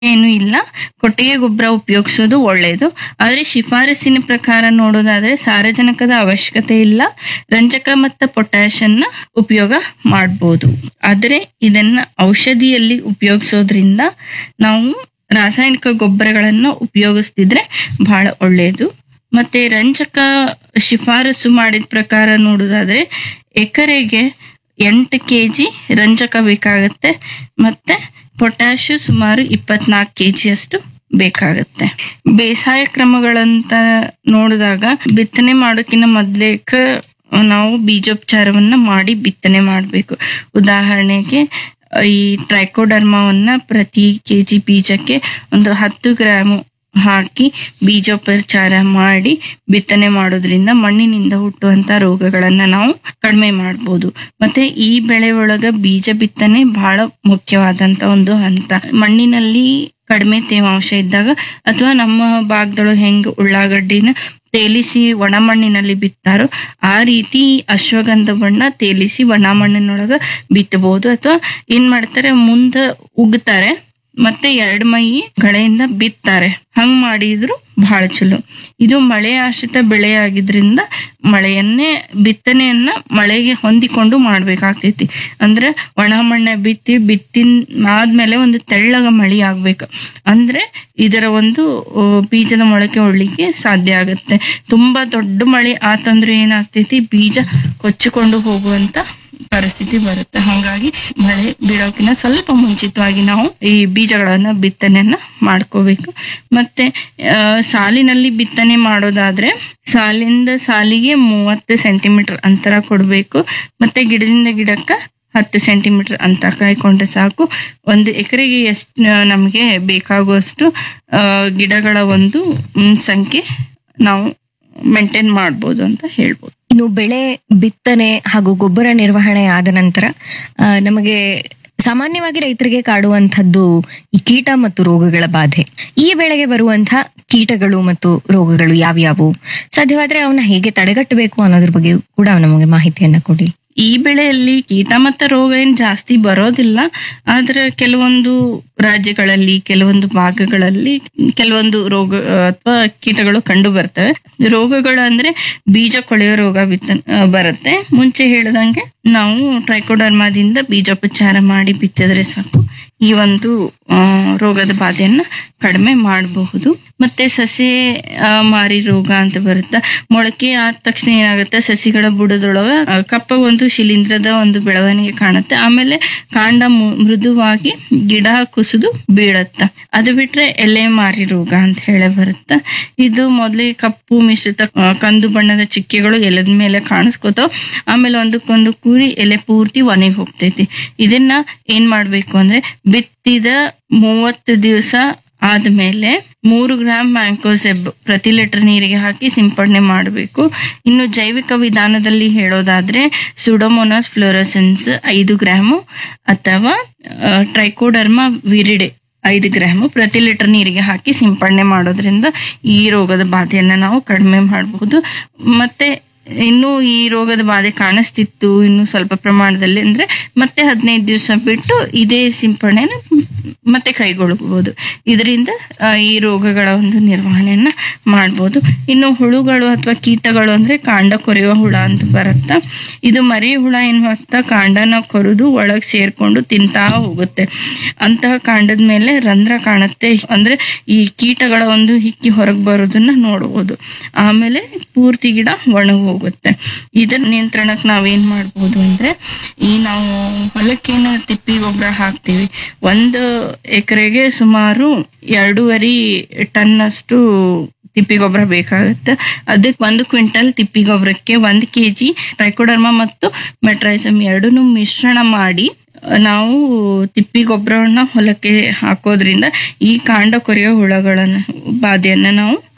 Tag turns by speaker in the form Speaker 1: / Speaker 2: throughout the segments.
Speaker 1: ಏನು ಇಲ್ಲ ಕೊಟ್ಟಿಗೆ ಗೊಬ್ಬರ ಉಪಯೋಗಿಸೋದು ಒಳ್ಳೆಯದು ಆದರೆ ಶಿಫಾರಸಿನ ಪ್ರಕಾರ ನೋಡೋದಾದ್ರೆ ಸಾರಜನಕದ ಅವಶ್ಯಕತೆ ಇಲ್ಲ ರಂಜಕ ಮತ್ತು ಪೊಟ್ಯಾಷನ್ನ ಉಪಯೋಗ ಮಾಡ್ಬೋದು ಆದರೆ ಇದನ್ನ ಔಷಧಿಯಲ್ಲಿ ಉಪಯೋಗಿಸೋದ್ರಿಂದ ನಾವು ರಾಸಾಯನಿಕ ಗೊಬ್ಬರಗಳನ್ನು ಉಪಯೋಗಿಸ್ತಿದ್ರೆ ಬಹಳ ಒಳ್ಳೆಯದು ಮತ್ತೆ ರಂಜಕ ಶಿಫಾರಸು ಮಾಡಿದ ಪ್ರಕಾರ ನೋಡೋದಾದ್ರೆ ಎಕರೆಗೆ ಎಂಟು ಕೆ ಜಿ ರಂಜಕ ಬೇಕಾಗತ್ತೆ ಮತ್ತೆ ಪೊಟ್ಯಾಶು ಸುಮಾರು ಇಪ್ಪತ್ನಾಲ್ಕು ಕೆ ಜಿಯಷ್ಟು ಬೇಕಾಗತ್ತೆ ಬೇಸಾಯ ಕ್ರಮಗಳಂತ ನೋಡಿದಾಗ ಬಿತ್ತನೆ ಮಾಡೋಕ್ಕಿಂತ ಮೊದ್ಲೇಕ ನಾವು ಬೀಜೋಪಚಾರವನ್ನ ಮಾಡಿ ಬಿತ್ತನೆ ಮಾಡಬೇಕು ಉದಾಹರಣೆಗೆ ಈ ಟ್ರೈಕೋಡರ್ಮವನ್ನ ಪ್ರತಿ ಕೆ ಜಿ ಬೀಜಕ್ಕೆ ಒಂದು ಹತ್ತು ಗ್ರಾಮು ಹಾಕಿ ಬೀಜೋಪಚಾರ ಮಾಡಿ ಬಿತ್ತನೆ ಮಾಡೋದ್ರಿಂದ ಮಣ್ಣಿನಿಂದ ಹುಟ್ಟುವಂತ ರೋಗಗಳನ್ನ ನಾವು ಕಡಿಮೆ ಮಾಡ್ಬೋದು ಮತ್ತೆ ಈ ಬೆಳೆ ಒಳಗ ಬೀಜ ಬಿತ್ತನೆ ಬಹಳ ಮುಖ್ಯವಾದಂತ ಒಂದು ಹಂತ ಮಣ್ಣಿನಲ್ಲಿ ಕಡಿಮೆ ತೇವಾಂಶ ಇದ್ದಾಗ ಅಥವಾ ನಮ್ಮ ಭಾಗದೊಳಗೆ ಹೆಂಗ್ ಉಳ್ಳಾಗಡ್ಡಿನ ತೇಲಿಸಿ ಒಣ ಮಣ್ಣಿನಲ್ಲಿ ಬಿತ್ತಾರೋ ಆ ರೀತಿ ಅಶ್ವಗಂಧ ಬಣ್ಣ ತೇಲಿಸಿ ಒಣ ಮಣ್ಣಿನೊಳಗ ಬಿತ್ತಬಹುದು ಅಥವಾ ಏನ್ ಮಾಡ್ತಾರೆ ಮುಂದ ಉಗ್ತಾರೆ ಮತ್ತೆ ಎರಡ್ ಮೈ ಗಳೆಯಿಂದ ಬಿತ್ತಾರೆ ಹಂಗ್ ಮಾಡಿದ್ರು ಬಹಳ ಚಲೋ ಇದು ಮಳೆ ಆಶ್ರಿತ ಬೆಳೆ ಆಗಿದ್ರಿಂದ ಮಳೆಯನ್ನೇ ಬಿತ್ತನೆಯನ್ನ ಮಳೆಗೆ ಹೊಂದಿಕೊಂಡು ಮಾಡ್ಬೇಕಾಗ್ತೈತಿ ಅಂದ್ರೆ ಒಣ ಮಣ್ಣ ಬಿತ್ತಿ ಬಿತ್ತಿನ ಆದ್ಮೇಲೆ ಒಂದು ತೆಳ್ಳಗ ಮಳಿ ಆಗ್ಬೇಕು ಅಂದ್ರೆ ಇದರ ಒಂದು ಆ, ಬೀಜದ ಮೊಳಕೆ ಒಳ್ಳಿಕ್ಕೆ ಸಾಧ್ಯ ಆಗುತ್ತೆ ತುಂಬಾ ದೊಡ್ಡ ಮಳೆ ಆತಂದ್ರೆ ಏನಾಗ್ತೈತಿ ಬೀಜ ಕೊಚ್ಚಿಕೊಂಡು ಹೋಗುವಂತ ಪರಿಸ್ಥಿತಿ ಬರುತ್ತೆ ಹಾಗಾಗಿ ಮಳೆ ಬೀಳೋಕಿನ ಸ್ವಲ್ಪ ಮುಂಚಿತವಾಗಿ ನಾವು ಈ ಬೀಜಗಳನ್ನ ಬಿತ್ತನೆಯನ್ನ ಮಾಡ್ಕೋಬೇಕು ಮತ್ತೆ ಆ, ಸಾಲಿನಲ್ಲಿ ಬಿತ್ತನೆ ಮಾಡೋದಾದ್ರೆ ಸಾಲಿಂದ ಸಾಲಿಗೆ ಮೂವತ್ತು ಸೆಂಟಿಮೀಟರ್ ಅಂತರ ಕೊಡಬೇಕು ಮತ್ತೆ ಗಿಡದಿಂದ ಗಿಡಕ್ಕ ಹತ್ತು ಸೆಂಟಿಮೀಟರ್ ಅಂತ ಕಾಯ್ಕೊಂಡ್ರೆ ಸಾಕು ಒಂದು ಎಕರೆಗೆ ಎಷ್ಟು ನಮಗೆ ಬೇಕಾಗುವಷ್ಟು ಆ, ಗಿಡಗಳ ಒಂದು ಮ್, ಸಂಖ್ಯೆ ನಾವು ಮೇಂಟೈನ್ ಮಾಡ್ಬೋದು ಅಂತ ಹೇಳ್ಬೋದು
Speaker 2: ಇನ್ನು ಬೆಳೆ ಬಿತ್ತನೆ ಹಾಗೂ ಗೊಬ್ಬರ ನಿರ್ವಹಣೆ ಆದ ನಂತರ ಆ, ನಮಗೆ ಸಾಮಾನ್ಯವಾಗಿ ರೈತರಿಗೆ ಕಾಡುವಂಥದ್ದು ಈ ಕೀಟ ಮತ್ತು ರೋಗಗಳ ಬಾಧೆ ಈ ಬೆಳೆಗೆ ಬರುವಂತಹ ಕೀಟಗಳು ಮತ್ತು ರೋಗಗಳು ಯಾವ್ಯಾವು ಸಾಧ್ಯವಾದ್ರೆ ಅವನ್ನ ಹೇಗೆ ತಡೆಗಟ್ಟಬೇಕು ಅನ್ನೋದ್ರ ಬಗ್ಗೆ ಕೂಡ ನಮಗೆ ಮಾಹಿತಿಯನ್ನ ಕೊಡಿ
Speaker 1: ಈ ಬೆಳೆಯಲ್ಲಿ ಕೀಟ ಮತ್ತು ರೋಗ ಏನ್ ಜಾಸ್ತಿ ಬರೋದಿಲ್ಲ ಆದ್ರೆ ಕೆಲವೊಂದು ರಾಜ್ಯಗಳಲ್ಲಿ ಕೆಲವೊಂದು ಭಾಗಗಳಲ್ಲಿ ಕೆಲವೊಂದು ರೋಗ ಅಥವಾ ಕೀಟಗಳು ಕಂಡು ಬರ್ತವೆ ರೋಗಗಳು ಅಂದ್ರೆ ಬೀಜ ಕೊಳೆಯೋ ರೋಗ ಬಿತ್ತ ಆ, ಬರುತ್ತೆ ಮುಂಚೆ ಹೇಳ್ದಂಗೆ ನಾವು ಟ್ರೈಕೋಡರ್ಮಾದಿಂದ ಬೀಜೋಪಚಾರ ಮಾಡಿ ಬಿತ್ತಿದ್ರೆ ಸಾಕು ಈ ಒಂದು ಆ, ರೋಗದ ಬಾಧೆಯನ್ನ ಕಡಿಮೆ ಮಾಡಬಹುದು ಮತ್ತೆ ಸಸಿ ಆ, ಮಾರಿ ರೋಗ ಅಂತ ಬರುತ್ತೆ ಮೊಳಕೆ ಆದ ತಕ್ಷಣ ಏನಾಗುತ್ತೆ ಸಸಿಗಳ ಬುಡದೊಳಗ ಆ, ಕಪ್ಪಗೆ ಒಂದು ಶಿಲೀಂಧ್ರದ ಒಂದು ಬೆಳವಣಿಗೆ ಕಾಣುತ್ತೆ ಆಮೇಲೆ ಕಾಂಡ ಮು- ಮೃದುವಾಗಿ ಗಿಡ ಕುಸಿದು ಬೀಳತ್ತ ಅದು ಬಿಟ್ರೆ ಎಲೆ ಮಾರಿ ರೋಗ ಅಂತ ಹೇಳಿ ಬರುತ್ತೆ ಇದು ಮೊದಲಿಗೆ ಕಪ್ಪು ಮಿಶ್ರಿತ ಆ, ಕಂದು ಬಣ್ಣದ ಚಿಕ್ಕೆಗಳು ಎಲೆದ ಮೇಲೆ ಕಾಣಿಸ್ಕೋತಾವ ಆಮೇಲೆ ಒಂದಕ್ಕೊಂದು ಕೂರಿ ಎಲೆ ಪೂರ್ತಿ ಒಣಗಿ ಹೋಗ್ತೈತಿ ಇದನ್ನ ಏನ್ ಮಾಡ್ಬೇಕು ಅಂದ್ರೆ ಬಿತ್ತಿದ ಮೂವತ್ತು ದಿವಸ ಆದ್ಮೇಲೆ ಮೂರು ಗ್ರಾಂ ಮ್ಯಾಂಕೋಸೆಬ್ ಪ್ರತಿ ಲೀಟರ್ ನೀರಿಗೆ ಹಾಕಿ ಸಿಂಪಡಣೆ ಮಾಡಬೇಕು ಇನ್ನು ಜೈವಿಕ ವಿಧಾನದಲ್ಲಿ ಹೇಳೋದಾದ್ರೆ ಸುಡೋಮೋನಾಸ್ ಫ್ಲೋರೋಸೆನ್ಸ್ ಐದು ಗ್ರಾಮು ಅಥವಾ ಟ್ರೈಕೋಡರ್ಮಾ ವಿರಿಡೆ ಐದು ಗ್ರಾಮು ಪ್ರತಿ ಲೀಟರ್ ನೀರಿಗೆ ಹಾಕಿ ಸಿಂಪಡಣೆ ಮಾಡೋದ್ರಿಂದ ಈ ರೋಗದ ಬಾಧೆಯನ್ನ ನಾವು ಕಡಿಮೆ ಮಾಡಬಹುದು ಮತ್ತೆ ಇನ್ನು ಈ ರೋಗದ ಬಾಧೆ ಕಾಣಿಸ್ತಿತ್ತು ಇನ್ನು ಸ್ವಲ್ಪ ಪ್ರಮಾಣದಲ್ಲಿ ಅಂದ್ರೆ ಮತ್ತೆ ಹದಿನೈದು ದಿವಸ ಬಿಟ್ಟು ಇದೇ ಸಿಂಪಡಣೆನ ಮತ್ತೆ ಕೈಗೊಳ್ಳಬಹುದು ಇದರಿಂದ ಆ, ಈ ರೋಗಗಳ ಒಂದು ನಿರ್ವಹಣೆಯನ್ನ ಮಾಡ್ಬೋದು ಇನ್ನು ಹುಳುಗಳು ಅಥವಾ ಕೀಟಗಳು ಅಂದ್ರೆ ಕಾಂಡ ಕೊರೆಯುವ ಹುಳ ಅಂತ ಬರುತ್ತಾ ಇದು ಮರಿ ಹುಳ ಏನ್ ಮಾಡ್ತಾ ಕಾಂಡನ ಕೊರೆದು ಒಳಗ್ ಸೇರ್ಕೊಂಡು ತಿಂತಾ ಹೋಗುತ್ತೆ ಅಂತಹ ಕಾಂಡದ ಮೇಲೆ ರಂಧ್ರ ಕಾಣುತ್ತೆ ಅಂದ್ರೆ ಈ ಕೀಟಗಳ ಒಂದು ಹಿಕ್ಕಿ ಹೊರಗೆ ಬರೋದನ್ನ ನೋಡಬಹುದು ಆಮೇಲೆ ಪೂರ್ತಿ ಗಿಡ ಒಣಗಿ ಹೋಗುತ್ತೆ ಇದರ ನಿಯಂತ್ರಣಕ್ಕೆ ನಾವೇನ್ ಮಾಡ್ಬೋದು ಅಂದ್ರೆ ಈ ನಾವು ಹೊಲಕ್ಕೇನ ತಿಪ್ಪಿ ಗೊಬ್ಬರ ಹಾಕ್ತಿವಿ ಒಂದು ಎಕರೆಗೆ ಸುಮಾರು ಎರಡೂವರೆ ಟನ್ ಅಷ್ಟು ತಿಪ್ಪಿ ಗೊಬ್ಬರ ಬೇಕಾಗುತ್ತೆ ಅದಕ್ಕೆ ಒಂದು ಕ್ವಿಂಟಲ್ ತಿಪ್ಪಿ ಗೊಬ್ಬರಕ್ಕೆ ಒಂದು ಕೆ ಜಿ ಟ್ರೈಕೋಡರ್ಮ ಮತ್ತು ಮೆಟ್ರೈಸಮ್ ಎರಡನ್ನೂ ಮಿಶ್ರಣ ಮಾಡಿ ನಾವು ತಿಪ್ಪಿ ಗೊಬ್ಬರವನ್ನ ಹೊಲಕ್ಕೆ ಹಾಕೋದ್ರಿಂದ ಈ ಕಾಂಡ ಕೊರೆಯೋ ಹುಳಗಳನ್ನ ಬಾಧೆಯನ್ನ ನಾವು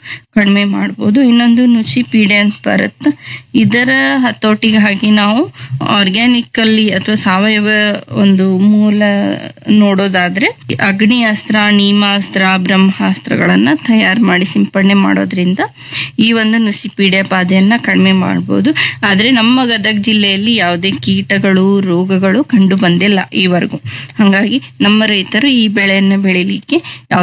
Speaker 1: ಕಡಿಮೆ ಮಾಡ್ಬೋದು ಇನ್ನೊಂದು ನುಸಿ ಪೀಡೆ ಅಂತ ಬರುತ್ತೆ ಇದರ ಹತೋಟಿಗಾಗಿ ನಾವು ಆರ್ಗ್ಯಾನಿಕಲ್ಲಿ ಅಥವಾ ಸಾವಯವ ಒಂದು ಮೂಲ ನೋಡೋದಾದ್ರೆ ಅಗ್ನಿ ಅಸ್ತ್ರ ನೀಮಾಸ್ತ್ರ ಬ್ರಹ್ಮಾಸ್ತ್ರಗಳನ್ನ ತಯಾರು ಮಾಡಿ ಸಿಂಪಡಣೆ ಮಾಡೋದ್ರಿಂದ ಈ ಒಂದು ನುಸಿ ಪೀಡೆ ಬಾಧೆಯನ್ನ ಕಡಿಮೆ ಮಾಡ್ಬೋದು ಆದ್ರೆ ನಮ್ಮ ಗದಗ ಜಿಲ್ಲೆಯಲ್ಲಿ ಯಾವುದೇ ಕೀಟಗಳು ರೋಗಗಳು ಕಂಡು ಬಂದಿಲ್ಲ ಈವರೆಗೂ ಹಾಗಾಗಿ ನಮ್ಮ ರೈತರು ಈ ಬೆಳೆಯನ್ನು ಬೆಳಿಲಿಕ್ಕೆ